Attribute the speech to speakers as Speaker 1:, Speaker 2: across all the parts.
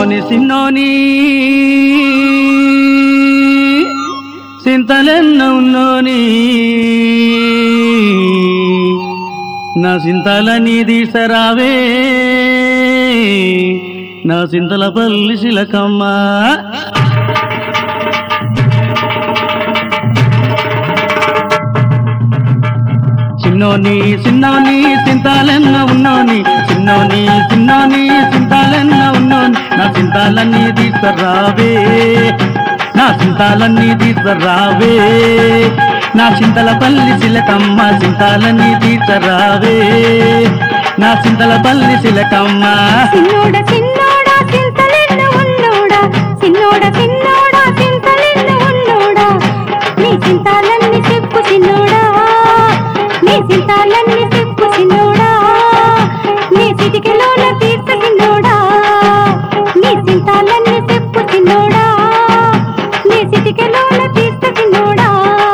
Speaker 1: సిన్నోని సిన్నోని సింతలెన్న ఉన్నోని నా సింతలని తీసరావే నా సింతల పల్లి శిలకమ్మ చిన్నోని చిన్నోని సింతాలెన్న ఉన్నోని చిన్నోని చిన్నోని సింతాలెన్న ఉన్నోని నా సింతాలన్నీ తీసుకురావే నా సింతాలన్నీ తీసుకురావే నా చింతల పల్లి సిలకమ్మ సింతాలన్నీ తీసుకురావే నా చింతల పల్లి సిలకమ్మ
Speaker 2: సిన్నోడ సిన్నోడా సింతలెన్న ఉన్నోడా సిన్నోడ సిన్నోడా సింతలెన్న ఉన్నోడా నీ సింతాలన్నీ చెప్పు సిన్నోడా నీ సింతాలన్నీ చెప్పు సిన్నోడా నీ సిటికెలోన తీర్చ సిన్నోడా నీ సింతాలన్నీ చెప్పు సిన్నోడా నీ సిటికెలోన తీర్చ సిన్నోడా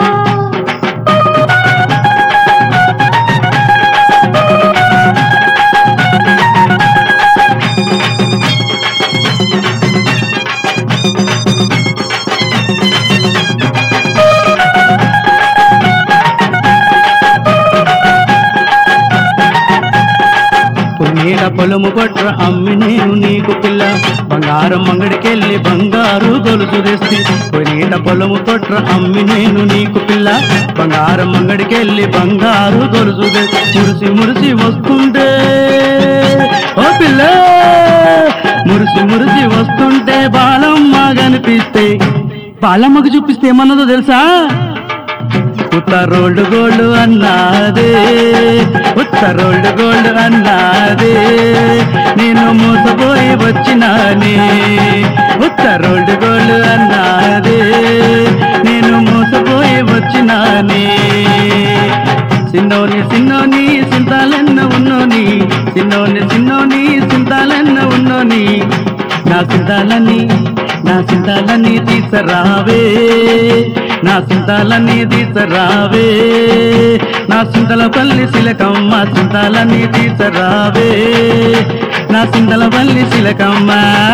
Speaker 1: పున్నీల పొలము కొట్ర అమ్మి నేను నీకు పిల్ల బంగారం అంగడికెళ్ళి బంగారు గొలుసు తెస్తి పున్నీల పొలము కొట్ర అమ్మి నేను నీకు పిల్ల బంగారం అంగడికెళ్ళి బంగారు గొలుసు తెస్తి మురిసి మురిసి వస్తుంటే ఓ పిల్ల మురిసి మురిసి వస్తుంటే బాలమ్మ కనిపిస్తే బాలమ్మకు చూపిస్తే ఏమన్నదో తెలుసా ఉత్తరోళ్ళు గోల్డ్ అన్నాదే ఉత్తరోళ్ళు గోల్డ్ అన్నాదే నేను మోసపోయి వచ్చినానే ఉత్తరోళ్ళు గోల్డ్ అన్నాదే నేను మోసపోయి వచ్చినానే సిన్నోని సిన్నోని సింతాలెన్న ఉన్నోని సిన్నోని సిన్నోని సింతాలెన్న ఉన్నోని నా సింతాలని నా సింతాలని తీసరావే నా సింతాలని తీసరావే నా సింతల పల్లి శిలకమ్మ సింతాలని తీసరావే నా సింతల పల్లి శిలకమ్మ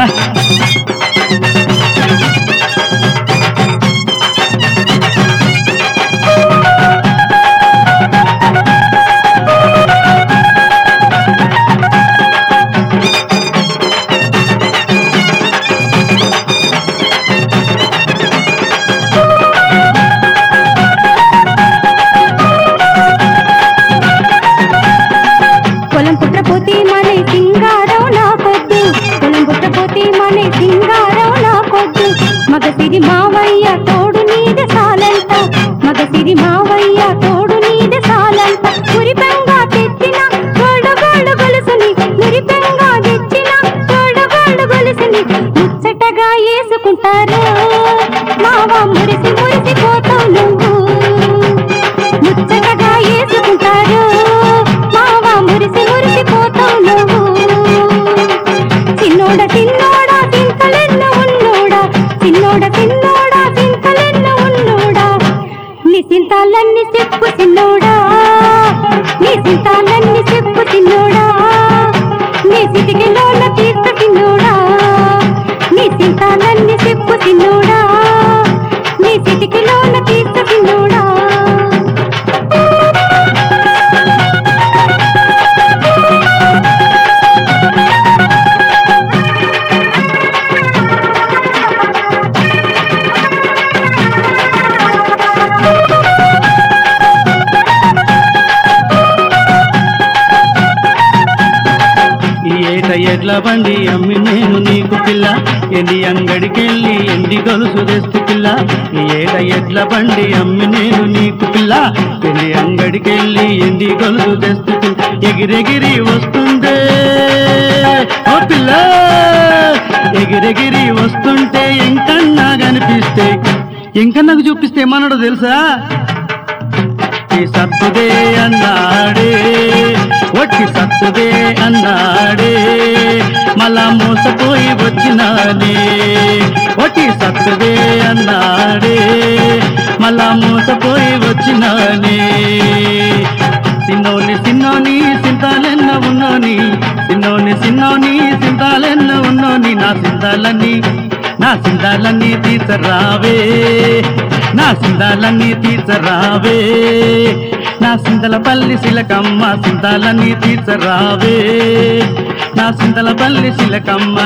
Speaker 2: పొలం పుట్టపోతే మనే సింగారం నా కొద్దు పొలం పుట్టపోతే మనే సింగారం నా కొద్దు మగసిరి మావయ్య తోడు నీద సాలంట మగసిరి మావయ్య తోడు నీద సాలంట మురిపెంగా తెచ్చిన గోడు గోడు గొలుసుని మురిపెంగా తెచ్చిన గోడు గోడు గొలుసుని ముచ్చటగా వేసుకుంటారు మావ మురిసి మురిసిపోతావు నువ్వు ముచ్చటగా వేసుకుంటారు మావా మురిసి మురిసిపోతావు నువ్వు చిన్నోడ చిన్నోడ చింతలెన్న ఉన్నోడా చిన్నోడ చిన్నోడ చింతలెన్న ఉన్నోడా నీ చింతాలన్నీ చెప్పు చిన్నోడా నీ చింతాలన్నీ చెప్పు చిన్నోడా నీ సిటికిలోన తీర్చ చిన్నోడా నీ చింతాలన్నీ చెప్పు చిన్నోడా నీ సిటికిలోన తీర్చ చిన్నోడా
Speaker 1: ఈ ఏట ఎడ్ల బండి అమ్మి నేను నీకు పిల్ల ఎండి అంగడికెళ్ళి ఎండి గొలుసు తెస్తు పిల్ల ఈ ఏట ఎడ్ల బండి అమ్మి నేను నీకు పిల్ల ఎండి అంగడికెళ్ళి ఎండి గొలుసు తెస్తు పిల్ల ఎగిరెగిరి వస్తుంటే ఓ పిల్ల ఎగిరెగిరి వస్తుంటే ఎంకన్నా కనిపిస్తే ఎంకన్నాకు చూపిస్తే ఏమన్నాడో తెలుసా ఒట్టి సత్తుదే అన్నాడే ఒట్టి సత్తుదే అన్నాడే మళ్ళా మోసపోయి వచ్చినానే ఒట్టి సత్తుదే అన్నాడే మళ్ళా మోసపోయి వచ్చినానే సిన్నోని సిన్నోని సింతాలెన్న ఉన్నోని సిన్నోని సిన్నోని సిన్నోని సింతాలెన్న ఉన్నోని నా సింతాలన్నీ నా సింతాలన్నీ తీసరావే నా సింతాలన్నీ తీసరావే నా సింతల పల్లి శిలకమ్మ సింతాలన్నీ తీసరావే నా సింతల పల్లి శిలకమ్మ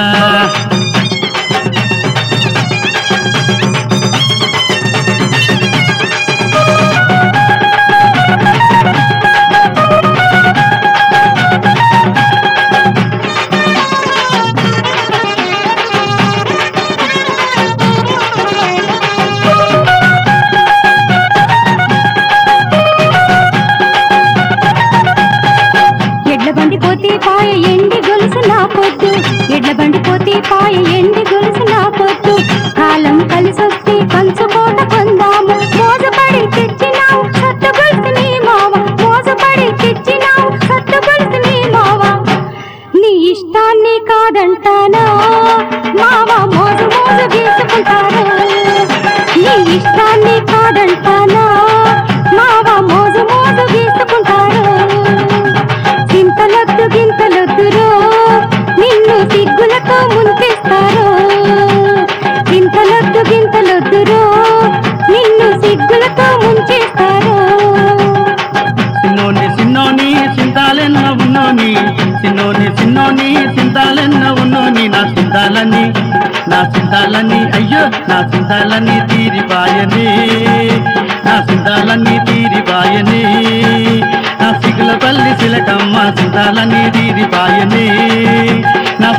Speaker 2: ఎడ్ల బండి పోతే పాయ ఎండి గొలుసు నా పొద్దు ఎడ్ల బండి పోతే పాయ ఎండి గొలుసు నా పొద్దు కాలం కలిసొస్తే కంచుకోట కొందాము మోసపడి తెచ్చినావు సత్తు గొలుసు నీ మావ మోసపడి తెచ్చినావు సత్తు గొలుసు నీ మావ నీ ఇష్టాన్ని కాదంటానా మావ మోజు మోజు గీసుకుంటారు నీ ఇష్టాన్ని కాదంటానా మావ మోజు మోజు గీసుకుంటారు చింతలొద్దు గింతలొద్దురో నిన్ను సిగ్గులతో ముంచేస్తారు చింతలొద్దు గింతలొద్దురో నిన్ను సిగ్గులతో ముంచేస్తారు
Speaker 1: సిన్నోని సిన్నోని సింతాలెన్న ఉన్నోని సిన్నోని సిన్నోని సింతాలెన్న ఉన్నోని నా సింతాలని నా సింతాలని అయ్యో నా సింతాలని తీరిపాయనే నా సింతాలన్నీ తీరిపాయనే నా సిగుల పల్లి శిలకమ్మ సింతాలని తీరిపాయనే నా